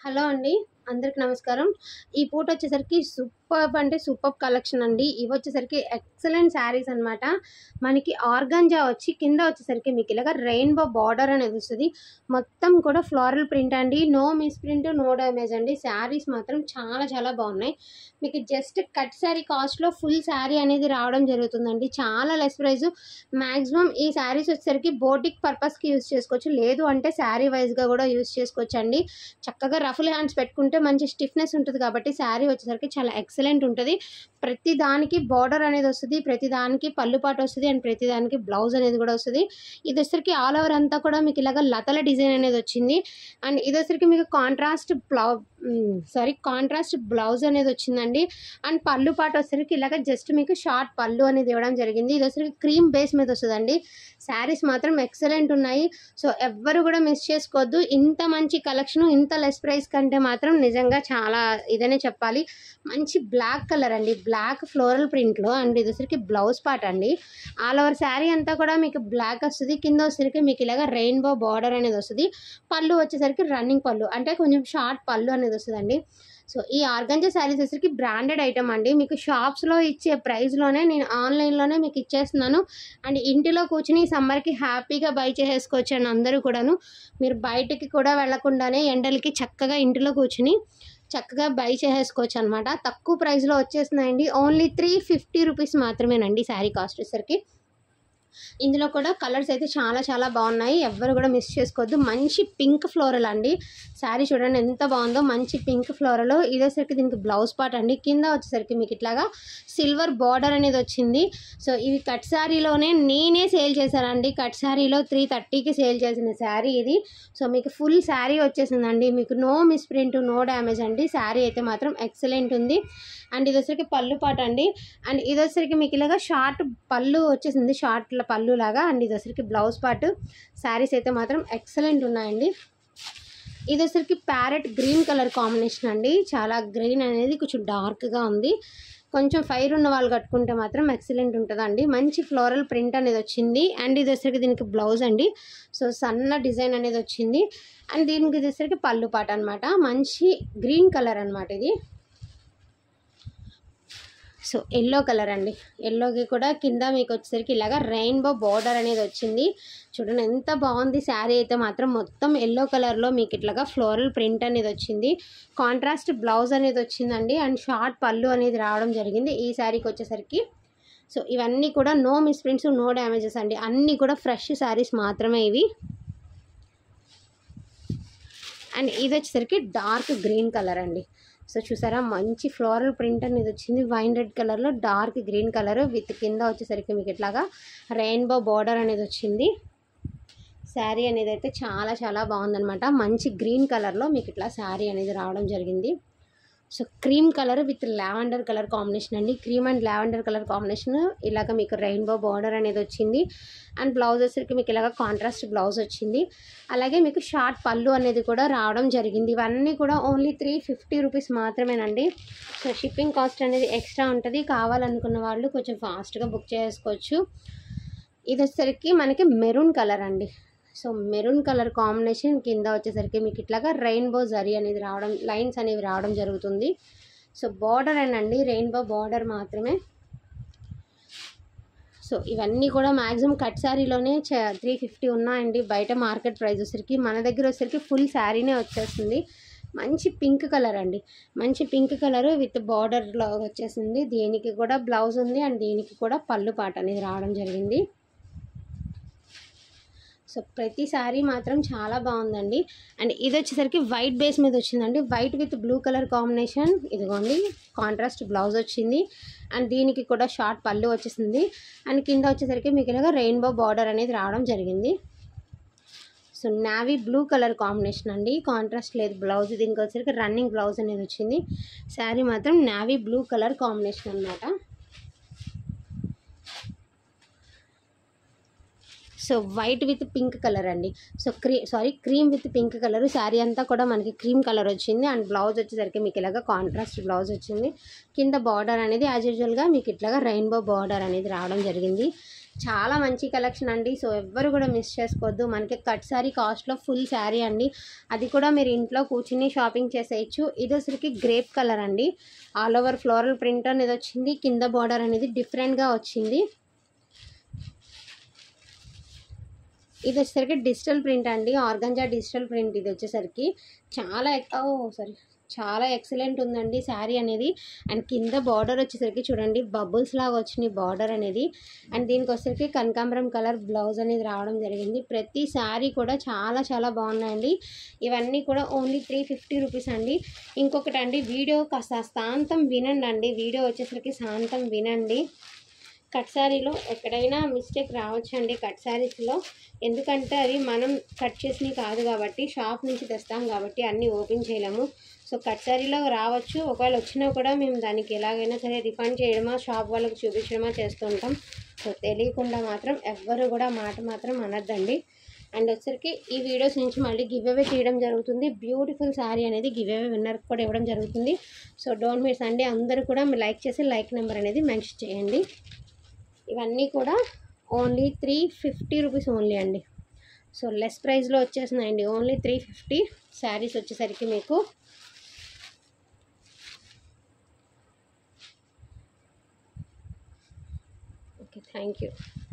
hello అండి అందరికి నమస్కారం ఈ పూట వచ్చేసరికి సూపర్ అంటే సూపర్ కలెక్షన్ అండి ఇవి వచ్చేసరికి ఎక్సలెంట్ శారీస్ అన్నమాట మనకి ఆర్గంజా వచ్చి కింద వచ్చేసరికి మీకు ఇలాగ రెయిన్బో బార్డర్ అనేది వస్తుంది మొత్తం కూడా ఫ్లోరల్ ప్రింట్ అండి no miss print no damage అండి శారీస్ మాత్రం చాలా చాలా బాగున్నాయి మీకు జస్ట్ కట్ శారీ కాస్ట్లో ఫుల్ శారీ అనేది రావడం జరుగుతుందండి చాలా లెస్ ప్రైస్ మ్యాక్సిమం ఈ శారీస్ వచ్చేసరికి బోటిక్ పర్పస్కి యూస్ చేసుకోవచ్చు లేదు అంటే శారీ వైజ్గా కూడా యూస్ చేసుకోవచ్చు అండి చక్కగా రఫుల్ హ్యాండ్స్ పెట్టుకుంటే మంచి స్టిఫ్నెస్ ఉంటుంది కాబట్టి శారీ వచ్చేసరికి చాలా ఎక్సలెంట్ ఉంటుంది ప్రతి దానికి బార్డర్ అనేది వస్తుంది ప్రతి దానికి పళ్ళు పాటు వస్తుంది అండ్ ప్రతి దానికి బ్లౌజ్ అనేది కూడా వస్తుంది ఇది వచ్చేసరికి ఆల్ ఓవర్ అంతా కూడా మీకు ఇలాగ లతల డిజైన్ అనేది వచ్చింది అండ్ ఇది వచ్చేసరికి మీకు contrast blouse sorry contrast blouse అనేది వచ్చిందండి అండ్ పళ్ళు పాటు వచ్చేసరికి ఇలాగ జస్ట్ మీకు షార్ట్ పళ్ళు అనేది ఇవ్వడం జరిగింది ఇది వచ్చేసరికి క్రీమ్ బేస్ మీద వస్తుందండి శారీస్ మాత్రం ఎక్సలెంట్ ఉన్నాయి సో ఎవ్వరు కూడా మిస్ చేసుకోవద్దు ఇంత మంచి కలెక్షన్ ఇంత లెస్ ప్రైస్ కంటే మాత్రం నిజంగా చాలా ఇదనే చెప్పాలి మంచి బ్లాక్ కలర్ అండి బ్లాక్ ఫ్లోరల్ ప్రింట్లో అండ్ ఇది వచ్చరికి బ్లౌజ్ పార్ట్ అండి ఆల్ ఓవర్ శారీ అంతా కూడా మీకు బ్లాక్ వస్తుంది కింద వచ్చేసరికి మీకు ఇలాగ రెయిన్బో బార్డర్ అనేది వస్తుంది పళ్ళు వచ్చేసరికి రన్నింగ్ పళ్ళు అంటే కొంచెం షార్ట్ పళ్ళు అనేది వస్తుందండి సో ఈ ఆర్గంజా శారీస్ వచ్చేసరికి బ్రాండెడ్ ఐటమ్ అండి మీకు షాప్స్లో ఇచ్చే ప్రైస్లోనే నేను ఆన్లైన్లోనే మీకు ఇచ్చేస్తున్నాను అండ్ ఇంటిలో కూర్చుని ఈ సమ్మర్కి హ్యాపీగా బై చేసేసుకోవచ్చు అండి అందరూ కూడాను మీరు బయటికి కూడా వెళ్లకుండానే ఎండలకి చక్కగా ఇంటిలో కూర్చుని చక్కగా బై చేసేసుకోవచ్చు అనమాట తక్కువ ప్రైస్లో వచ్చేస్తున్నాయండి ఓన్లీ త్రీ ఫిఫ్టీ రూపీస్ మాత్రమేనండి శారీ కాస్ట్ వచ్చేసరికి ఇందులో కూడా కలర్స్ అయితే చాలా చాలా బాగున్నాయి ఎవ్వరు కూడా మిస్ చేసుకోవద్దు మంచి పింక్ ఫ్లోరల్ అండి శారీ చూడండి ఎంత బాగుందో మంచి పింక్ ఫ్లోరల్ ఇదేసరికి దీనికి బ్లౌజ్ పార్ట్ అండి కింద వచ్చేసరికి మీకు ఇట్లాగా సిల్వర్ బార్డర్ అనేది వచ్చింది సో ఇవి కట్ శారీలోనే నేనే సేల్ చేశానండి కట్ శారీలో త్రీ థర్టీకి సేల్ చేసిన శారీ ఇది సో మీకు ఫుల్ శారీ వచ్చేసిందండి మీకు no miss print no damage అండి శారీ అయితే మాత్రం ఎక్సలెంట్ ఉంది అండ్ ఇది వచ్చరికి పళ్ళు పాట అండి అండ్ ఇది వచ్చరికి మీకు ఇలాగా షార్ట్ పళ్ళు వచ్చేసింది షార్ట్ పళ్ళు లాగా అండ్ ఇది వచ్చరికి బ్లౌజ్ పార్ట్ శారీస్ అయితే మాత్రం ఎక్సలెంట్ ఉన్నాయండి ఇది వచ్చరికి ప్యారెట్ గ్రీన్ కలర్ కాంబినేషన్ అండి చాలా గ్రీన్ అనేది కొంచెం డార్క్గా ఉంది కొంచెం ఫైర్ ఉన్న వాళ్ళు కట్టుకుంటే మాత్రం ఎక్సలెంట్ ఉంటుందండి మంచి ఫ్లోరల్ ప్రింట్ అనేది వచ్చింది అండ్ ఇది వచ్చరికి దీనికి బ్లౌజ్ అండి సో సన్న డిజైన్ అనేది వచ్చింది అండ్ దీనికి ఇది వచ్చరికి పళ్ళు పాట అనమాట మంచి గ్రీన్ కలర్ అనమాట ఇది సో ఎల్లో కలర్ అండి ఎల్లోకి కూడా కింద మీకు వచ్చేసరికి ఇలాగ రెయిన్బో బార్డర్ అనేది వచ్చింది చూడండి ఎంత బాగుంది శారీ అయితే మాత్రం మొత్తం ఎల్లో కలర్లో మీకు ఇట్లాగా ఫ్లోరల్ ప్రింట్ అనేది వచ్చింది కాంట్రాస్ట్ బ్లౌజ్ అనేది వచ్చిందండి అండ్ షార్ట్ పళ్ళు అనేది రావడం జరిగింది ఈ శారీకి వచ్చేసరికి సో ఇవన్నీ కూడా నో మిస్ప్రింట్స్ నో డ్యామేజెస్ అండి అన్నీ కూడా ఫ్రెష్ శారీస్ మాత్రమే ఇవి అండ్ ఇది వచ్చేసరికి డార్క్ గ్రీన్ కలర్ అండి సో చూసారా మంచి ఫ్లోరల్ ప్రింట్ అనేది వచ్చింది వైన్ రెడ్ కలర్లో డార్క్ గ్రీన్ కలర్ విత్ కింద వచ్చేసరికి మీకు ఇట్లాగా రెయిన్బో బార్డర్ అనేది వచ్చింది శారీ అనేది అయితే చాలా చాలా బాగుందనమాట మంచి గ్రీన్ కలర్లో మీకు ఇట్లా శారీ అనేది రావడం జరిగింది so cream colour with lavender colour combination అండి cream and lavender colour combination ఇలాగ మీకు రెయిన్బో బార్డర్ అనేది వచ్చింది అండ్ బ్లౌజ్ వచ్చేసరికి మీకు ఇలాగ కాంట్రాస్ట్ బ్లౌజ్ వచ్చింది అలాగే మీకు షార్ట్ పళ్ళు అనేది కూడా రావడం జరిగింది ఇవన్నీ కూడా ఓన్లీ త్రీ ఫిఫ్టీ రూపీస్ మాత్రమేనండి సో షిప్పింగ్ కాస్ట్ అనేది ఎక్స్ట్రా ఉంటుంది కావాలనుకున్న వాళ్ళు కొంచెం ఫాస్ట్గా బుక్ చేసుకోవచ్చు ఇది వచ్చేసరికి మనకి మెరూన్ కలర్ అండి సో మెరూన్ కలర్ కాంబినేషన్ కింద వచ్చేసరికి మీకు ఇట్లాగా రెయిన్బో జరీ అనేది రావడం లైన్స్ అనేవి రావడం జరుగుతుంది సో బార్డర్ అండి రెయిన్బో బార్డర్ మాత్రమే సో ఇవన్నీ కూడా మ్యాక్సిమం కట్ శారీలోనే త్రీ ఫిఫ్టీ ఉన్నాయండి బయట మార్కెట్ ప్రైస్ వచ్చేసరికి మన దగ్గర వచ్చేసరికి ఫుల్ శారీనే వచ్చేస్తుంది మంచి పింక్ కలర్ అండి మంచి పింక్ కలర్ విత్ బార్డర్లో వచ్చేసింది దీనికి కూడా బ్లౌజ్ ఉంది అండ్ దీనికి కూడా పళ్ళు పాట అనేది రావడం జరిగింది సో ప్రతి శారీ మాత్రం చాలా బాగుందండి అండ్ ఇది వచ్చేసరికి వైట్ బేస్ మీద వచ్చిందండి white with blue colour combination ఇదిగోండి కాంట్రాస్ట్ బ్లౌజ్ వచ్చింది అండ్ దీనికి కూడా షార్ట్ పళ్ళు వచ్చేసింది అండ్ కింద వచ్చేసరికి మీకు ఇలాగ రెయిన్బో బార్డర్ అనేది రావడం జరిగింది so navy blue colour combination అండి కాంట్రాస్ట్ లేదు బ్లౌజ్ దీనికి వచ్చేసరికి రన్నింగ్ బ్లౌజ్ అనేది వచ్చింది శారీ మాత్రం నావీ బ్లూ కలర్ కాంబినేషన్ అనమాట so white with pink colour అండి so cream sorry cream with pink colour sari అంతా కూడా మనకి క్రీమ్ కలర్ వచ్చింది అండ్ బ్లౌజ్ వచ్చేసరికి మీకు ఇలాగా కాంట్రాస్ట్ బ్లౌజ్ వచ్చింది కింద బార్డర్ అనేది యాజ్ యూజువల్గా మీకు ఇట్లాగా రెయిన్బో బార్డర్ అనేది రావడం జరిగింది చాలా మంచి కలెక్షన్ అండి సో ఎవ్వరు కూడా మిస్ చేసుకోవద్దు మనకి కట్ శారీ కాస్ట్లో ఫుల్ శారీ అండి అది కూడా మీరు ఇంట్లో కూర్చుని షాపింగ్ చేసేయచ్చు ఇది వచ్చరికి గ్రేప్ కలర్ అండి ఆల్ ఓవర్ ఫ్లోరల్ ప్రింట్ అనేది వచ్చింది కింద బార్డర్ అనేది డిఫరెంట్గా వచ్చింది ఇది వచ్చేసరికి డిజిటల్ ప్రింట్ అండి ఆర్గంజా డిజిటల్ ప్రింట్ ఇది వచ్చేసరికి చాలా ఎక్- ఓ సారీ చాలా ఎక్సలెంట్ ఉందండి శారీ అనేది అండ్ కింద బార్డర్ వచ్చేసరికి చూడండి బబుల్స్ లాగా వచ్చినాయి బార్డర్ అనేది అండ్ దీనికి వచ్చేసరికి కనకాంబరం కలర్ బ్లౌజ్ అనేది రావడం జరిగింది ప్రతి శారీ కూడా చాలా చాలా బాగున్నాయండి ఇవన్నీ కూడా ఓన్లీ త్రీ ఫిఫ్టీ రూపీస్ అండి ఇంకొకటి అండి వీడియో కాస్త శాంతం వినండి అండి వీడియో వచ్చేసరికి శాంతం వినండి కట్ శారీలో ఎక్కడైనా మిస్టేక్ రావచ్చండి కట్ శారీస్లో ఎందుకంటే అవి మనం కట్ చేసినవి కాదు కాబట్టి షాప్ నుంచి తెస్తాం కాబట్టి అన్నీ ఓపెన్ చేయలేము సో కట్ శారీలో రావచ్చు ఒకవేళ వచ్చినా కూడా మేము దానికి ఎలాగైనా సరే రిఫండ్ చేయడమా షాప్ వాళ్ళకి చూపించడమా చేస్తుంటాం సో తెలియకుండా మాత్రం ఎవ్వరు కూడా మాట మాత్రం అనద్దండి అండ్ వచ్చరికి ఈ వీడియోస్ నుంచి మళ్ళీ గివ్ అవే చేయడం జరుగుతుంది బ్యూటిఫుల్ శారీ అనేది గివ్ అవే విన్నర్ కూడా ఇవ్వడం జరుగుతుంది సో డోంట్ మిస్ అండి అందరూ కూడా మీరు లైక్ చేసి లైక్ నెంబర్ అనేది మెన్షన్ చేయండి ఇవన్నీ కూడా only three fifty rupees only అండి సో లెస్ ప్రైస్లో వచ్చేసినాయండి ఓన్లీ త్రీ ఫిఫ్టీ శారీస్ వచ్చేసరికి మీకు ఓకే థ్యాంక్ యూ